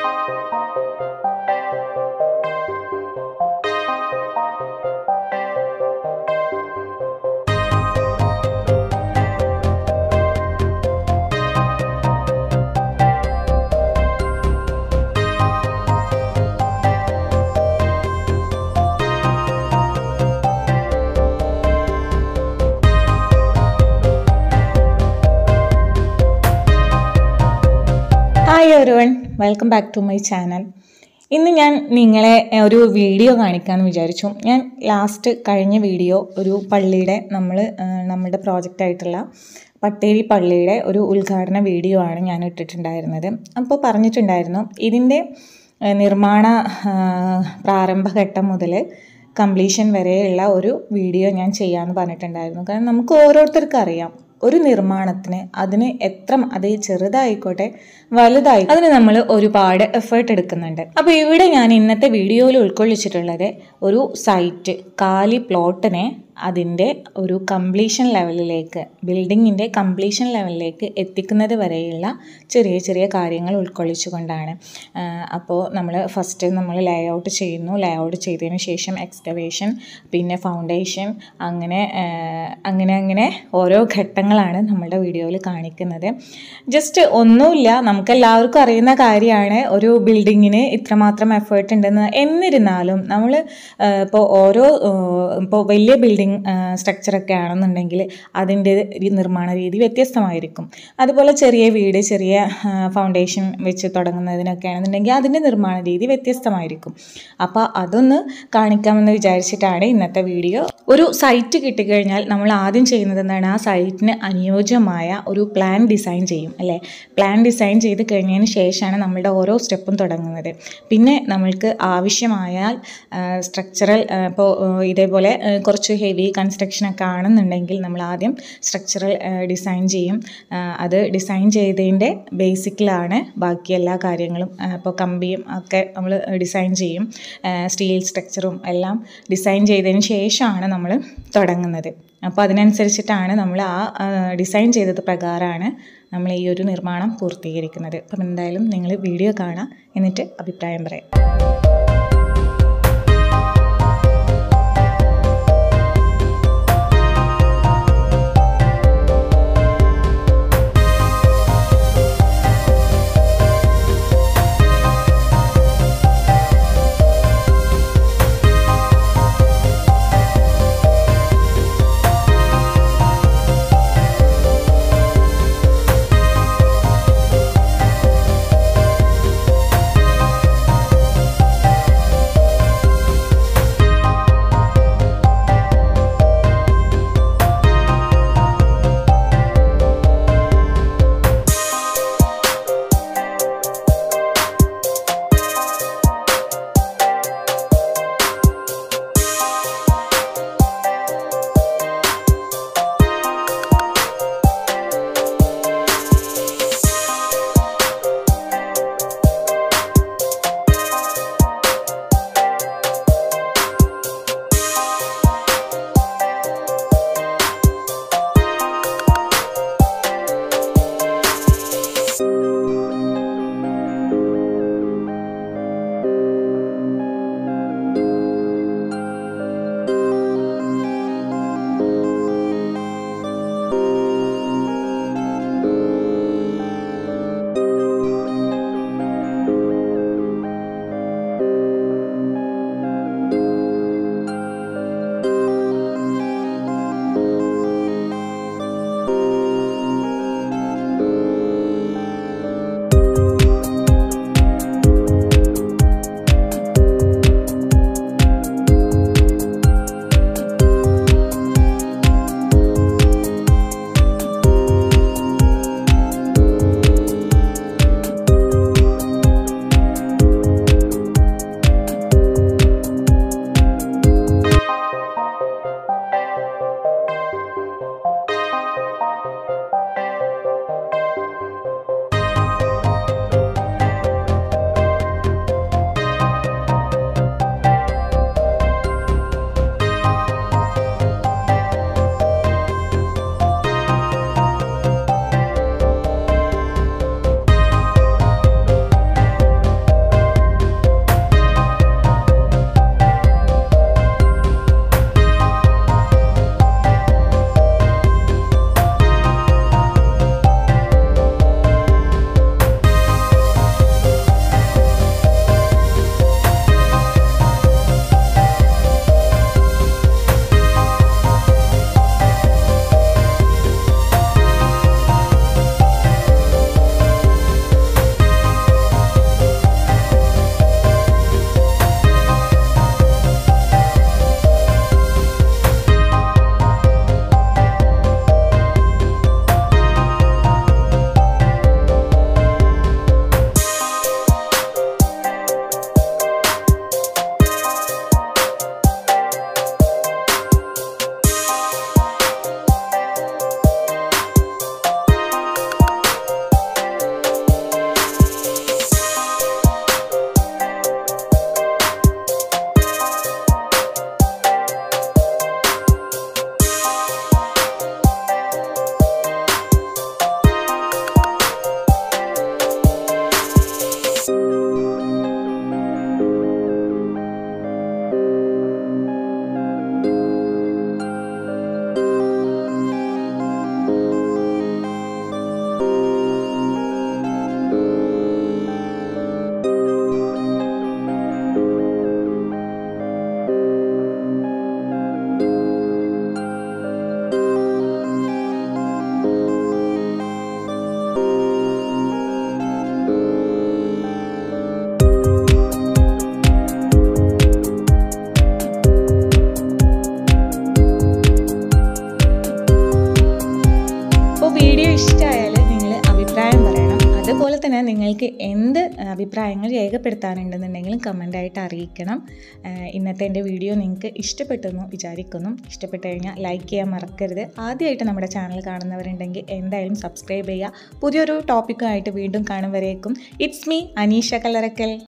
hi everyone welcome back to my channel ഇന്ന് ഞാൻ നിങ്ങളെ ഒരു വീഡിയോ കാണിക്കാമെന്ന് വിചാരിച്ചു ഞാൻ ലാസ്റ്റ് കഴിഞ്ഞ വീഡിയോ ഒരു പള്ളിയുടെ നമ്മൾ നമ്മുടെ പ്രോജക്റ്റായിട്ടുള്ള പട്ടേരി പള്ളിയുടെ ഒരു ഉദ്ഘാടന വീഡിയോ ആണ് ഞാൻ ഇട്ടിട്ടുണ്ടായിരുന്നത് അപ്പോൾ പറഞ്ഞിട്ടുണ്ടായിരുന്നു ഇതിൻ്റെ ഏഹ്, നിർമ്മാണ ആഹ്, പ്രാരംഭഘട്ടം മുതൽ കംപ്ലീഷൻ വരെയുള്ള ഒരു വീഡിയോ ഞാൻ ചെയ്യാമെന്ന് പറഞ്ഞിട്ടുണ്ടായിരുന്നു കാരണം നമുക്ക് ഓരോരുത്തർക്കും അറിയാം ഒരു നിർമ്മാണത്തിന് അതിന് എത്ര അത് ചെറുതായിക്കോട്ടെ വലുതായി അതിന് നമ്മൾ ഒരുപാട് എഫേർട്ട് എടുക്കുന്നുണ്ട് അപ്പോൾ ഇവിടെ ഞാൻ ഇന്നത്തെ വീഡിയോയിൽ ഉൾക്കൊള്ളിച്ചിട്ടുള്ളത് ഒരു സൈറ്റ് കാലി പ്ലോട്ടിനെ അതിൻ്റെ ഒരു കംപ്ലീഷൻ ലെവലിലേക്ക് ബിൽഡിങ്ങിൻ്റെ കംപ്ലീഷൻ ലെവലിലേക്ക് എത്തിക്കുന്നത് വരെയുള്ള ചെറിയ ചെറിയ കാര്യങ്ങൾ ഉൾക്കൊള്ളിച്ചുകൊണ്ടാണ് അപ്പോൾ നമ്മൾ ഫസ്റ്റ് നമ്മൾ ലേ ഔട്ട് ചെയ്യുന്നു ലേ ഔട്ട് ചെയ്തതിന് ശേഷം എക്സ്കവേഷൻ പിന്നെ ഫൗണ്ടേഷൻ അങ്ങനെ ആ, അങ്ങനെ അങ്ങനെ ഓരോ ഘട്ടങ്ങളാണ് നമ്മളുടെ വീഡിയോയിൽ കാണിക്കുന്നത് ജസ്റ്റ് ഒന്നുമില്ല നമുക്കെല്ലാവർക്കും അറിയുന്ന കാര്യമാണ് ഒരു ബിൽഡിങ്ങിന് ഇത്രമാത്രം എഫേർട്ട് ഉണ്ടെന്ന് എന്നിരുന്നാലും നമ്മൾ ഇപ്പോൾ ഓരോ ഇപ്പോൾ വലിയ ബിൽഡിംഗ് സ്ട്രക്ചറൊക്കെ ആണെന്നുണ്ടെങ്കിൽ അതിൻ്റെ രി- നിർമ്മാണ രീതി വ്യത്യസ്തമായിരിക്കും അതുപോലെ ചെറിയ വീട് ചെറിയ ഫൗണ്ടേഷൻ വെച്ച് തുടങ്ങുന്നതിനൊക്കെ ആണെന്നുണ്ടെങ്കിൽ അതിൻ്റെ നിർമ്മാണ രീതി വ്യത്യസ്തമായിരിക്കും അപ്പോൾ അതൊന്ന് കാണിക്കാമെന്ന് വിചാരിച്ചിട്ടാണ് ഇന്നത്തെ വീഡിയോ ഒരു സൈറ്റ് കിട്ടിക്കഴിഞ്ഞാൽ നമ്മൾ ആദ്യം ചെയ്യുന്നത് എന്താണ് ആ സൈറ്റിന് അനുയോജ്യമായ ഒരു പ്ലാൻ ഡിസൈൻ ചെയ്യും അല്ലേ പ്ലാൻ ഡിസൈൻ ചെയ്ത് കഴിഞ്ഞതിന് ശേഷമാണ് നമ്മളുടെ ഓരോ സ്റ്റെപ്പും തുടങ്ങുന്നത് പിന്നെ നമ്മൾക്ക് ആവശ്യമായാൽ സ്ട്രക്ചറൽ ഇപ്പോൾ ഇതേപോലെ ആ, കുറച്ച് ഹെവി കൺസ്ട്രക്ഷനൊക്കെ ആണെന്നുണ്ടെങ്കിൽ നമ്മൾ ആദ്യം സ്ട്രക്ചറൽ ഡിസൈൻ ചെയ്യും ആ, അത് ഡിസൈൻ ചെയ്തതിൻ്റെ ബേസിക്കിലാണ് ബാക്കി എല്ലാ കാര്യങ്ങളും ഇപ്പോൾ കമ്പിയും ഒക്കെ നമ്മൾ ഡിസൈൻ ചെയ്യും സ്റ്റീൽ സ്ട്രക്ചറും എല്ലാം ഡിസൈൻ ചെയ്തതിന് ശേഷമാണ് നമ്മൾ തുടങ്ങുന്നത് അപ്പോൾ അതിനനുസരിച്ചിട്ടാണ് നമ്മൾ ആ ഡിസൈൻ ചെയ്തത് പ്രകാരമാണ് നമ്മൾ ഈ ഒരു നിർമ്മാണം പൂർത്തീകരിക്കുന്നത് അപ്പം എന്തായാലും നിങ്ങൾ വീഡിയോ കാണാം എന്നിട്ട് അഭിപ്രായം പറയാം അപ്പോൾ വീഡിയോ ഇഷ്ടമായാൽ നിങ്ങൾ അഭിപ്രായം പറയണം അതുപോലെ തന്നെ നിങ്ങൾക്ക് എന്ത് അഭിപ്രായങ്ങൾ രേഖപ്പെടുത്താനുണ്ടെന്നുണ്ടെങ്കിലും കമൻ്റായിട്ട് അറിയിക്കണം ആഹ് ഇന്നത്തെ എൻ്റെ വീഡിയോ നിങ്ങൾക്ക് ഇഷ്ടപ്പെട്ടെന്ന് വിചാരിക്കുന്നു ഇഷ്ടപ്പെട്ട് കഴിഞ്ഞാൽ ലൈക്ക് ചെയ്യാൻ മറക്കരുത് ആദ്യമായിട്ട് നമ്മുടെ ചാനൽ കാണുന്നവരുണ്ടെങ്കിൽ എന്തായാലും സബ്സ്ക്രൈബ് ചെയ്യുക പുതിയൊരു ടോപ്പിക്കുമായിട്ട് വീണ്ടും കാണും വരേക്കും ഇറ്റ്സ് മീ അനീഷ കല്ലറക്കൽ